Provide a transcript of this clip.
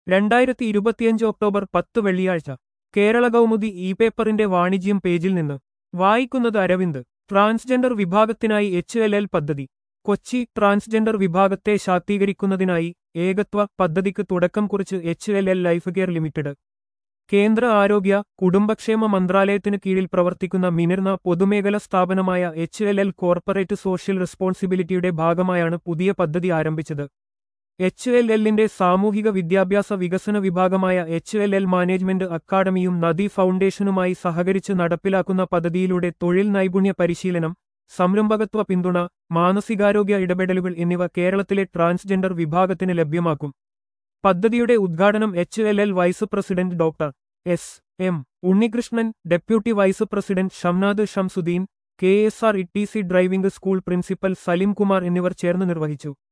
രണ്ടായിരത്തി ഇരുപത്തിയഞ്ച് ഒക്ടോബർ പത്ത് വെള്ളിയാഴ്ച കേരള കൗമുദി ഇ പേപ്പറിന്റെ വാണിജ്യം പേജിൽ നിന്ന് വായിക്കുന്നത് അരവിന്ദ് ട്രാൻസ്ജെൻഡർ വിഭാഗത്തിനായി എച്ച് എൽ എൽ പദ്ധതി കൊച്ചി ട്രാൻസ്ജെൻഡർ വിഭാഗത്തെ ശാക്തീകരിക്കുന്നതിനായി ഏകത്വ പദ്ധതിക്ക് തുടക്കം കുറിച്ച് H L L life care limited കേന്ദ്ര ആരോഗ്യ കുടുംബക്ഷേമ മന്ത്രാലയത്തിന് കീഴിൽ പ്രവർത്തിക്കുന്ന മിനിർന്ന പൊതുമേഖല സ്ഥാപനമായ H L L corporate social റെസ്പോൺസിബിലിറ്റിയുടെ ഭാഗമായാണ് പുതിയ പദ്ധതി ആരംഭിച്ചത് എച്ച് എൽ എല്ലിന്റെ സാമൂഹിക വിദ്യാഭ്യാസ വികസന വിഭാഗമായ എച്ച് എൽ എൽ മാനേജ്മെന്റ് അക്കാദമിയും നദി ഫൗണ്ടേഷനുമായി സഹകരിച്ച് നടപ്പിലാക്കുന്ന പദ്ധതിയിലൂടെ തൊഴിൽ നൈപുണ്യ പരിശീലനം സംരംഭകത്വ പിന്തുണ മാനസികാരോഗ്യ ഇടപെടലുകൾ എന്നിവ കേരളത്തിലെ ട്രാൻസ്ജെൻഡർ വിഭാഗത്തിന് ലഭ്യമാക്കും പദ്ധതിയുടെ ഉദ്ഘാടനം H L L vice president doctor S M Unnikrishnan deputy vice president Shamnad Shamsuddin K S R E T C driving school principal Salim Kumar എന്നിവർ ചേർന്ന് നിർവഹിച്ചു